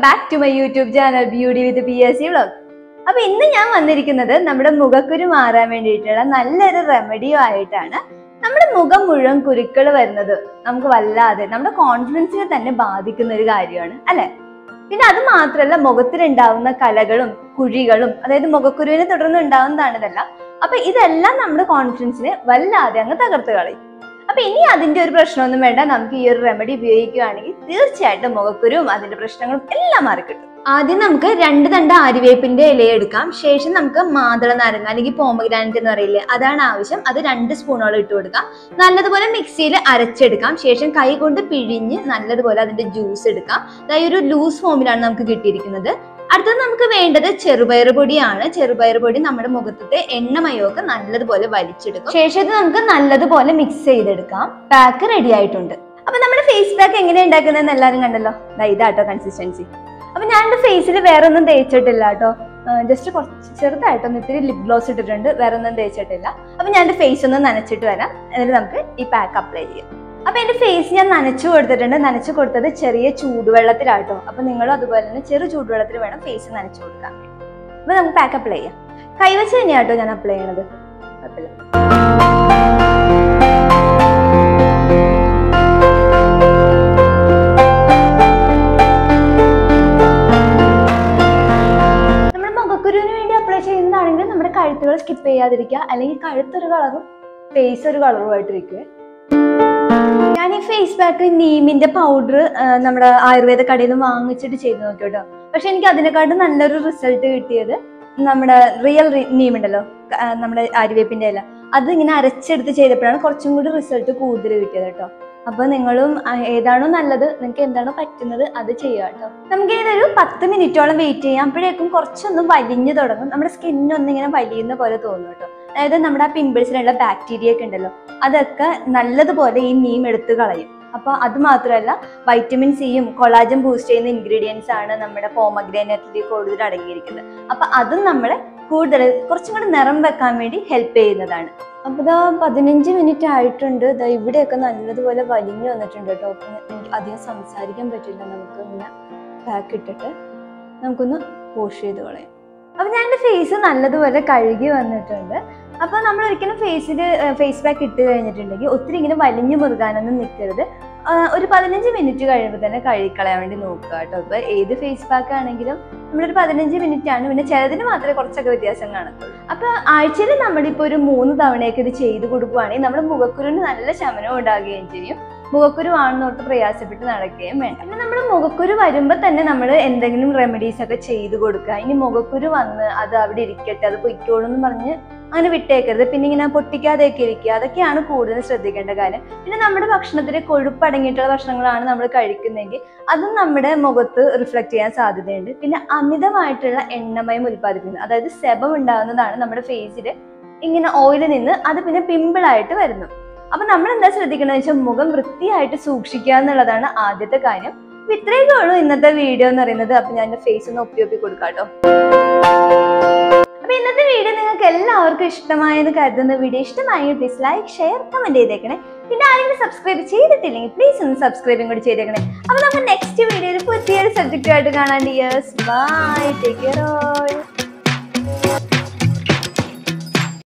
back to my YouTube channel beauty with P S C vlog അപ്പൊ ഇന്ന് ഞാൻ വന്നിരിക്കുന്നത് നമ്മുടെ മുഖക്കുരു മാറാൻ വേണ്ടിയിട്ടുള്ള നല്ലൊരു റെമഡിയോ ആയിട്ടാണ് നമ്മുടെ മുഖം മുഴുവൻ കുരുക്കൾ വരുന്നത് നമുക്ക് വല്ലാതെ നമ്മുടെ കോൺഫിഡൻസിനെ തന്നെ ബാധിക്കുന്ന ഒരു കാര്യമാണ് അല്ലെ പിന്നെ അത് മാത്രമല്ല മുഖത്തിലുണ്ടാവുന്ന കലകളും കുഴികളും അതായത് മുഖക്കുരുവിനെ തുടർന്ന് ഉണ്ടാവുന്നതാണ് ഇതെല്ലാം അപ്പൊ ഇതെല്ലാം നമ്മുടെ കോൺഫിഡൻസിനെ വല്ലാതെ അങ്ങ് തകർത്ത് കളയും അപ്പൊ ഇനി അതിന്റെ ഒരു പ്രശ്നമൊന്നും വേണ്ട നമുക്ക് ഈ ഒരു റെമഡി ഉപയോഗിക്കുകയാണെങ്കിൽ തീർച്ചയായിട്ടും മുഖക്കുരുവും അതിന്റെ പ്രശ്നങ്ങളും എല്ലാം മാറിക്കിട്ടും ആദ്യം നമുക്ക് രണ്ട് തണ്ട് ആര്യവേപ്പിന്റെ ഇല എടുക്കാം ശേഷം നമുക്ക് മാതള നാരങ്ങ അല്ലെങ്കിൽ പോമഗ്രാനറ്റ് എന്ന് പറയില്ലേ അതാണ് ആവശ്യം അത് രണ്ട് സ്പൂണോളം ഇട്ട് കൊടുക്കാം നല്ലതുപോലെ മിക്സിയിൽ അരച്ചെടുക്കാം ശേഷം കൈ കൊണ്ട് പിഴിഞ്ഞ് നല്ലതുപോലെ അതിന്റെ ജ്യൂസ് എടുക്കാം അതായത് ഒരു ലൂസ് ഫോമിലാണ് നമുക്ക് കിട്ടിയിരിക്കുന്നത് അടുത്തത് നമുക്ക് വേണ്ടത് ചെറുപയർ പൊടിയാണ് ചെറുപയർ പൊടി നമ്മുടെ മുഖത്തെ എണ്ണമയമൊക്കെ നല്ലതുപോലെ വലിച്ചെടുക്കും ശേഷം ഇത് നമുക്ക് നല്ലതുപോലെ മിക്സ് ചെയ്തെടുക്കാം പാക്ക് റെഡി ആയിട്ടുണ്ട് അപ്പൊ നമ്മുടെ ഫേസ് പാക്ക് എങ്ങനെയാണ് ഉണ്ടാക്കുന്നതെന്ന് എല്ലാവരും കണ്ടല്ലോ ദാ ഇതാട്ടോ കൺസിസ്റ്റൻസി അപ്പൊ ഞാൻ എന്റെ ഫേസിൽ വേറെ ഒന്നും തേച്ചിട്ടില്ല കേട്ടോ ജസ്റ്റ് കുറച്ച് ചെറുതായിട്ടൊന്ന് ഇത്തിരി ലിപ് ഗ്ലോസ് ഇട്ടിട്ടുണ്ട് വേറെ ഒന്നും തേച്ചിട്ടില്ല അപ്പൊ ഞാൻ എന്റെ ഫേസ് ഒന്ന് നനച്ചിട്ട് വരാം എന്നിട്ട് നമുക്ക് ഈ പാക്ക് അപ്ലൈ ചെയ്യാം അപ്പൊ എന്റെ ഫേസ് ഞാൻ നനച്ചു കൊടുത്തിട്ടുണ്ട് നനച്ചു കൊടുത്തത് ചെറിയ ചൂടുവെള്ളത്തിലാട്ടോ അപ്പൊ നിങ്ങളും അതുപോലെ തന്നെ ചെറു ചൂടുവെള്ളത്തിൽ വേണം ഫേസ് നനച്ചു കൊടുക്കാൻ വേണ്ടി അപ്പൊ നമുക്ക് പാക്ക് അപ്ലൈ ചെയ്യാം കൈവച്ച് തന്നെയാട്ടോ ഞാൻ അപ്ലൈ ചെയ്യണത് കുഴപ്പമില്ല നമ്മുടെ മുഖക്കുരുവിന് വേണ്ടി അപ്ലൈ ചെയ്യുന്നതാണെങ്കിൽ നമ്മുടെ കഴുത്തുകൾ സ്കിപ്പ് ചെയ്യാതിരിക്കുക അല്ലെങ്കിൽ കഴുത്തൊരു കളറും ഫേസ് ഒരു കളറുമായിട്ട് വെക്കുക ഞാൻ ഈ ഫേസ് പാക്ക് നീമിന്റെ പൗഡർ നമ്മുടെ ആയുർവേദ കടയിൽ നിന്ന് വാങ്ങിച്ചിട്ട് ചെയ്ത് നോക്കി കേട്ടോ പക്ഷെ എനിക്ക് അതിനെക്കാട്ടും നല്ലൊരു റിസൾട്ട് കിട്ടിയത് നമ്മുടെ റിയൽ നീം ഉണ്ടല്ലോ ക- ആ, നമ്മുടെ ആര്യവേപ്പിന്റെ ഇല അത് ഇങ്ങനെ അരച്ചെടുത്ത് ചെയ്തപ്പോഴാണ് കുറച്ചും കൂടി റിസൾട്ട് കൂടുതൽ കിട്ടിയത് കേട്ടോ അപ്പൊ നിങ്ങളും ആ, ഏതാണോ നല്ലത് നിങ്ങൾക്ക് എന്താണോ പറ്റുന്നത് അത് ചെയ്യുക കേട്ടോ നമുക്ക് ഇതൊരു പത്ത് മിനിറ്റോളം വെയിറ്റ് ചെയ്യാം അപ്പോഴേക്കും കുറച്ചൊന്ന് വലിഞ്ഞു തുടങ്ങും നമ്മുടെ സ്കിന്നൊന്ന് ഇങ്ങനെ വലിയുന്ന പോലെ തോന്നും കേട്ടോ അതായത് നമ്മുടെ ആ പിമ്പിൾസിലുള്ള ബാക്ടീരിയ ഒക്കെ ഉണ്ടല്ലോ അതൊക്കെ നല്ലതുപോലെ ഈ നീം എടുത്ത് കളയും അപ്പൊ അത് മാത്രമല്ല വൈറ്റമിൻ സിയും കൊളാജൻ ബൂസ്റ്റ് ചെയ്യുന്ന ഇൻഗ്രീഡിയൻസ് ആണ് നമ്മുടെ പോമഗ്രാനറ്റിൽ കൂടുതൽ അടങ്ങിയിരിക്കുന്നത് അപ്പൊ അതും നമ്മളെ കൂടുതൽ കുറച്ചും കൂടി നിറം വെക്കാൻ വേണ്ടി ഹെൽപ്പ് ചെയ്യുന്നതാണ് അപ്പൊ ഇതാ പതിനഞ്ച് മിനിറ്റ് ആയിട്ടുണ്ട് ഇതാ ഇവിടെയൊക്കെ നല്ലതുപോലെ വലിഞ്ഞു വന്നിട്ടുണ്ട് കേട്ടോ അപ്പൊ എനിക്ക് അധികം സംസാരിക്കാൻ പറ്റില്ല നമുക്ക് ഇങ്ങനെ പാക്ക് ഇട്ടിട്ട് നമുക്കൊന്ന് വാഷ് ചെയ്ത് കളയാം അപ്പൊ ഞാൻ എൻ്റെ ഫേസ് നല്ലതുപോലെ കഴുകി വന്നിട്ടുണ്ട് അപ്പൊ നമ്മൾ ഒരിക്കലും ഫേസിൽ ഫേസ് പാക്ക് ഇട്ട് കഴിഞ്ഞിട്ടുണ്ടെങ്കിൽ ഒത്തിരി ഇങ്ങനെ വലിഞ്ഞു മുറുകാനൊന്നും നിൽക്കരുത് ആ, ഒരു പതിനഞ്ച് മിനിറ്റ് കഴിയുമ്പോൾ തന്നെ കഴുകിക്കളയാൻ വേണ്ടി നോക്കുക കേട്ടോ ഇപ്പൊ ഏത് ഫേസ് പാക്ക് ആണെങ്കിലും നമ്മളൊരു പതിനഞ്ച് മിനിറ്റ് ആണ് പിന്നെ ചിലതിന് മാത്രമേ കുറച്ചൊക്കെ വ്യത്യാസം കാണത്തുള്ളൂ അപ്പൊ ആഴ്ചയിൽ നമ്മളിപ്പോ ഒരു മൂന്ന് തവണയൊക്കെ ഇത് ചെയ്ത് കൊടുക്കുവാണെങ്കിൽ നമ്മുടെ മുഖക്കുരുവിന് നല്ല ശമനം ഉണ്ടാകുകയും ചെയ്യും മുഖക്കുരു ആണെന്നോട്ട് പ്രയാസപ്പെട്ട് നടക്കുകയും വേണ്ട പിന്നെ നമ്മൾ മുഖക്കുരു വരുമ്പോൾ തന്നെ നമ്മൾ എന്തെങ്കിലും റെമഡീസ് ഒക്കെ ചെയ്ത് കൊടുക്കുക ഇനി മുഖക്കുരു വന്ന് അത് അവിടെ ഇരിക്കട്ടെ അത് പൊയ്ക്കോളൂ എന്ന് പറഞ്ഞ് അങ്ങനെ വിട്ടേക്കരുത് പിന്നെ ഇങ്ങനെ പൊട്ടിക്കാതെയൊക്കെ ഇരിക്കുക അതൊക്കെയാണ് കൂടുതൽ ശ്രദ്ധിക്കേണ്ട കാര്യം പിന്നെ നമ്മുടെ ഭക്ഷണത്തിൽ കൊഴുപ്പടങ്ങിയിട്ടുള്ള ഭക്ഷണങ്ങളാണ് നമ്മൾ കഴിക്കുന്നതെങ്കിൽ അതും നമ്മുടെ മുഖത്ത് റിഫ്ലക്ട് ചെയ്യാൻ സാധ്യതയുണ്ട് പിന്നെ അമിതമായിട്ടുള്ള എണ്ണമയം ഉൽപ്പാദിപ്പിക്കുന്നത് അതായത് സെബം ഉണ്ടാകുന്നതാണ് നമ്മുടെ ഫേസിൽ ഇങ്ങനെ ഓയിൽ നിന്ന് അത് പിന്നെ പിമ്പിൾ ആയിട്ട് വരുന്നു അപ്പൊ നമ്മൾ എന്താ ശ്രദ്ധിക്കണമെന്ന് വെച്ചാൽ മുഖം വൃത്തിയായിട്ട് സൂക്ഷിക്കുക എന്നുള്ളതാണ് ആദ്യത്തെ കാര്യം അപ്പൊ ഇത്രയൊക്കെ ഉള്ളൂ ഇന്നത്തെ വീഡിയോ എന്ന് പറയുന്നത് അപ്പൊ ഞാൻ ഫേസ് ഒന്ന് ഒപ്പി ഒപ്പി കൊടുക്കാം കേട്ടോ അപ്പൊ ഇന്നത്തെ വീഡിയോ നിങ്ങൾക്ക് എല്ലാവർക്കും ഇഷ്ടമായെന്ന് കരുതുന്ന വീഡിയോ ഇഷ്ടമായെങ്കിൽ പ്ലീസ് ലൈക്ക് ഷെയർ കമന്റ് ചെയ്തേക്കണേ പിന്നെ ആരെങ്കിലും സബ്സ്ക്രൈബ് ചെയ്തിട്ടില്ലെങ്കിൽ പ്ലീസ് ഒന്ന് സബ്സ്ക്രൈബും കൂടി ചെയ്തേക്കണേ അപ്പൊ നമുക്ക് നെക്സ്റ്റ് വീഡിയോയിൽ പുതിയൊരു സബ്ജക്റ്റുമായിട്ട് കാണാൻ dears bye take care all